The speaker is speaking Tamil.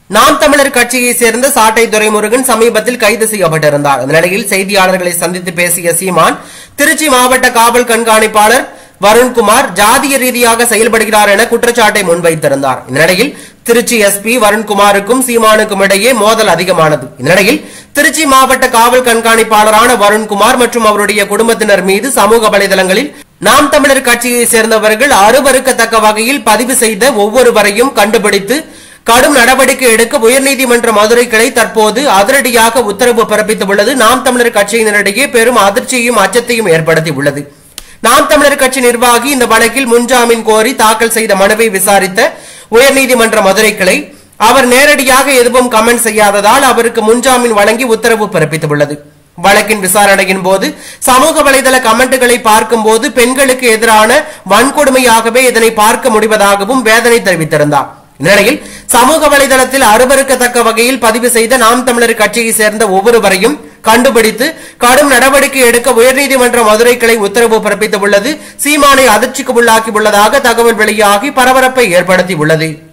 நாம் தமிழர் கட்சியை சேர்ந்த சாட்டை துரைமுருகன் சமீபத்தில் கைது செய்யப்பட்டிருந்தார் இந்த நிலையில் செய்தியாளர்களை சந்தித்து பேசிய சீமான் திருச்சி மாவட்ட காவல் கண்காணிப்பாளர் வருண்குமார் ஜாதிய ரீதியாக செயல்படுகிறார் என குற்றச்சாட்டை முன்வைத்திருந்தார் இந்த நிலையில் திருச்சி எஸ்பி வருண்குமாருக்கும் சீமானுக்கும் இடையே மோதல் அதிகமானது இந்த நிலையில் திருச்சி மாவட்ட காவல் கண்காணிப்பாளரான வருண்குமார் மற்றும் அவருடைய குடும்பத்தினர் மீது சமூக வலைதளங்களில் நாம் தமிழர் கட்சியை சேர்ந்தவர்கள் அருவருக்கத்தக்க வகையில் பதிவு செய்த ஒவ்வொருவரையும் கண்டுபிடித்து கடும் நடவடிக்கை எடுக்க உயர்நீதிமன்ற மதுரை கிளை தற்போது அதிரடியாக உத்தரவு பிறப்பித்துள்ளது நாம் தமிழர் கட்சியினரிடையே பெரும் அதிர்ச்சியையும் அச்சத்தையும் ஏற்படுத்தியுள்ளது நாம் தமிழர் கட்சி நிர்வாகி இந்த வழக்கில் முன்ஜாமீன் கோரி தாக்கல் செய்த மனுவை விசாரித்த உயர்நீதிமன்ற மதுரை கிளை அவர் நேரடியாக எதுவும் கமெண்ட் செய்யாததால் அவருக்கு முன்ஜாமீன் வழங்கி உத்தரவு பிறப்பித்துள்ளது வழக்கின் விசாரணையின் போது சமூக வலைதள கமெண்ட்டுகளை பார்க்கும்போது பெண்களுக்கு எதிரான வன்கொடுமையாகவே இதனை பார்க்க முடிவதாகவும் வேதனை தெரிவித்திருந்தார் இந்நிலையில் சமூக வலைதளத்தில் அருவருக்கத்தக்க வகையில் பதிவு செய்த நாம் தமிழர் கட்சியை சேர்ந்த ஒவ்வொருவரையும் கண்டுபிடித்து கடும் நடவடிக்கை எடுக்க உயர்நீதிமன்ற மதுரை கிளை உத்தரவு பிறப்பித்துள்ளது சீமானை அதிர்ச்சிக்கு உள்ளாக்கியுள்ளதாக தகவல் வெளியாகி பரபரப்பை ஏற்படுத்தியுள்ளது